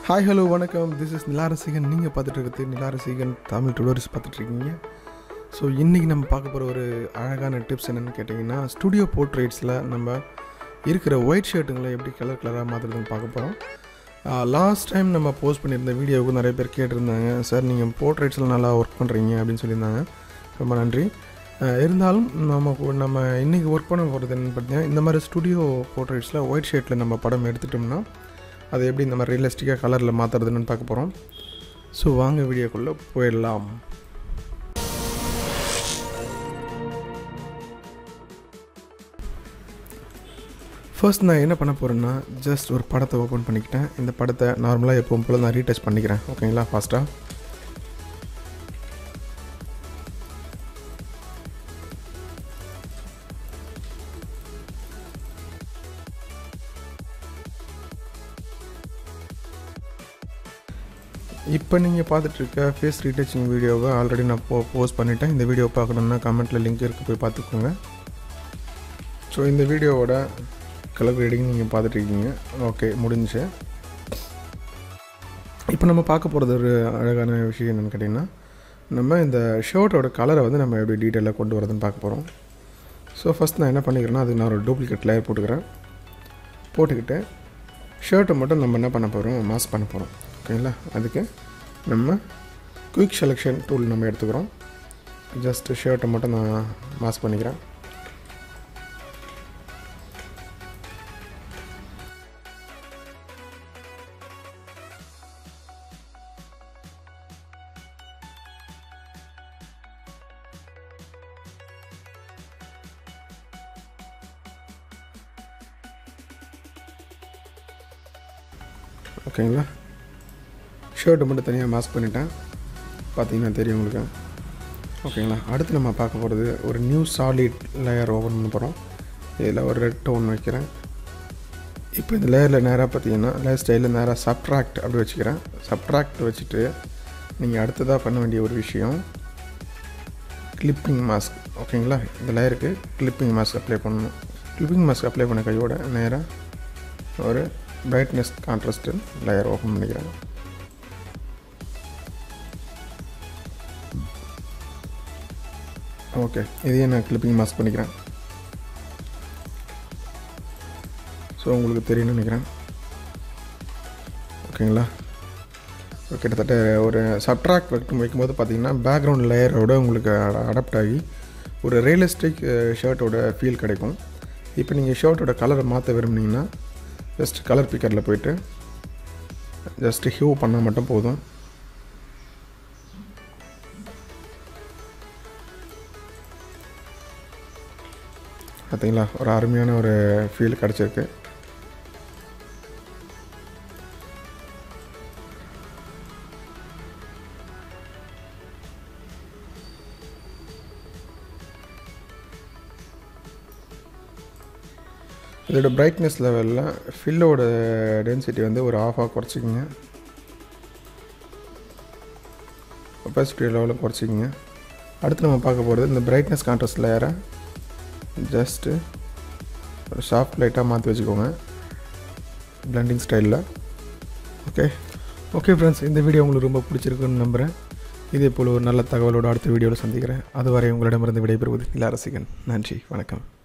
hi hello வணக்கம் this is Nilarasigan நீங்கள் பார்த்துட்டு இருக்கிறது நிலாரசிகன் தமிழ் டுடோரிஸ் பார்த்துட்ருக்கீங்க ஸோ இன்றைக்கி நம்ம பார்க்க போகிற ஒரு அழகான டிப்ஸ் என்னென்னு கேட்டிங்கன்னா ஸ்டுடியோ போர்ட்ரேட்ஸில் நம்ம இருக்கிற ஒயிட் ஷர்ட்டுங்களை எப்படி கலர் கலராக மாற்றுறதுன்னு பார்க்க போகிறோம் லாஸ்ட் டைம் நம்ம போஸ்ட் பண்ணியிருந்த வீடியோவுக்கு நிறைய பேர் கேட்டிருந்தாங்க சார் நீங்கள் போர்ட்ரேட்ஸில் நல்லா ஒர்க் பண்ணுறீங்க அப்படின்னு சொல்லியிருந்தாங்க ரொம்ப நன்றி அஹ் இருந்தாலும் நம்ம கு- நம்ம இன்றைக்கி ஒர்க் பண்ண போகிறது என்னன்னு பார்த்தீங்கன்னா இந்த மாதிரி ஸ்டுடியோ போர்ட்ரேட்ஸில் ஒயிட் ஷர்ட்டில் நம்ம படம் எடுத்துட்டோம்னா அதை எப்படி நம்ம ரியலிஸ்டிக்காக கலரில் மாற்றுறதுன்னு பார்க்க போகிறோம் ஸோ வாங்க வீடியோக்குள்ளே போயிடலாம் ஃபர்ஸ்ட் நான் என்ன பண்ண போகிறேன்னா ஜஸ்ட் ஒரு படத்தை ஓப்பன் பண்ணிக்கிட்டேன் இந்த படத்தை நார்மலாக எப்பவும் போல் நான் ரீடச் பண்ணிக்கிறேன் ஓகேங்களா ஃபாஸ்ட்டாக இப்போ நீங்கள் பார்த்துட்ருக்க ஃபேஸ் ரீடச்சிங் வீடியோவை ஆல்ரெடி நான் போ போஸ்ட் பண்ணிட்டேன் இந்த வீடியோ பார்க்கணுன்னா கமெண்ட்டில் லிங்க் இருக்குது போய் பார்த்துக்கோங்க ஸோ இந்த வீடியோவோட கலர் ரீடிங் நீங்கள் பார்த்துட்ருக்கீங்க ஓகே முடிஞ்சுச்சு இப்போ நம்ம பார்க்க போகிறது ஒரு அழகான விஷயம் என்னென்னு கேட்டிங்கன்னா நம்ம இந்த ஷர்ட்டோட கலரை வந்து நம்ம எப்படி டீட்டெயிலாக கொண்டு வரதுன்னு பார்க்க போகிறோம் ஸோ ஃபஸ்ட் நான் என்ன பண்ணிக்கிறேன்னா அதுக்கு நான் ஒரு டூப்ளிகேட் லேயர் போட்டுக்கிறேன் போட்டுக்கிட்டு ஷர்ட்டை மட்டும் நம்ம என்ன பண்ண போகிறோம் மாஸ்க் பண்ண போகிறோம் ஓகேங்களா அதுக்கு நம்ம குயிக் செலெக்ஷன் டூல் நம்ம எடுத்துக்கிறோம் ஜஸ்ட் ஷர்ட்டை மட்டும் நான் மாஸ்க் பண்ணிக்கிறேன் ஓகேங்களா ஷர்ட்டை மட்டும் தனியாக மாஸ்க் பண்ணிட்டேன் பார்த்தீங்கன்னா தெரியும் உங்களுக்கு ஓகேங்களா அடுத்து நம்ம பார்க்க போகிறது ஒரு நியூ சாலிட் லேயர் ஓப்பன் பண்ண போகிறோம் இதில் ஒரு ரெட் டோன் வைக்கிறேன் இப்போ இந்த லேயரில் நேராக பார்த்தீங்கன்னா லேயர் ஸ்டைலில் நேராக சப்ட்ராக்ட் அப்படி வச்சுக்கிறேன் சப்ட்ராக்ட் வச்சுட்டு நீங்கள் அடுத்ததாக பண்ண வேண்டிய ஒரு விஷயம் கிளிப்பிங் மாஸ்க் ஓகேங்களா இந்த லேயருக்கு கிளிப்பிங் மாஸ்க் அப்ளை பண்ணணும் கிளிப்பிங் மாஸ்க் அப்ளை பண்ண கையோட நேராக ஒரு பிரைட்னஸ் கான்ட்ராஸ்ட் லேயர் ஓப்பன் பண்ணிக்கிறேன் ஓகே இதையும் நான் கிளிப்பிங் மாஸ்க் பண்ணிக்கிறேன் ஸோ உங்களுக்கு தெரியும்னு நினைக்கிறேன் ஓகேங்களா So, கிட்டத்தட்ட ஒரு சப்ட்ராக்ட் வைக்கும் வைக்கும்போது பார்த்தீங்கன்னா பேக்ரவுண்ட் லேயரோட உங்களுக்கு அடாப்ட் ஆகி ஒரு ரியலிஸ்டிக் ஷர்ட்டோட ஃபீல் கிடைக்கும் இப்போ நீங்கள் ஷர்ட்டோட கலரை மாற்ற விரும்புனீங்கன்னா ஜஸ்ட் கலர் பிக்கரில் போயிட்டு ஜஸ்ட் ஹியூ பண்ணால் மட்டும் போதும் பார்த்தீங்களா ஒரு அருமையான ஒரு ஃபீல் கிடச்சிருக்கு இதோட பிரைட்னஸ் லெவலில் ஃபில்லோட டென்சிட்டி வந்து ஒரு ஆஃபாக குறைச்சிக்கங்க ஒப்பாசிட்டி லெவலில் குறைச்சிக்கங்க அடுத்து நம்ம பார்க்க போகிறது இந்த பிரைட்னஸ் கான்ட்ராஸ்ட் லேயரை ஜஸ்ட்டு ஒரு சாஃப்ட் லைட்டாக மாற்றி வச்சுக்கோங்க பிளண்டிங் ஸ்டைலில் ஓகே ஓகே ஃப்ரெண்ட்ஸ் இந்த வீடியோ உங்களுக்கு ரொம்ப பிடிச்சிருக்குன்னு நம்புகிறேன் இதே போல் ஒரு நல்ல தகவலோட அடுத்த வீடியோவில் சந்திக்கிறேன் அதுவரை உங்களிடமிருந்து விடைபெறுவது இளரசிகன் நன்றி வணக்கம்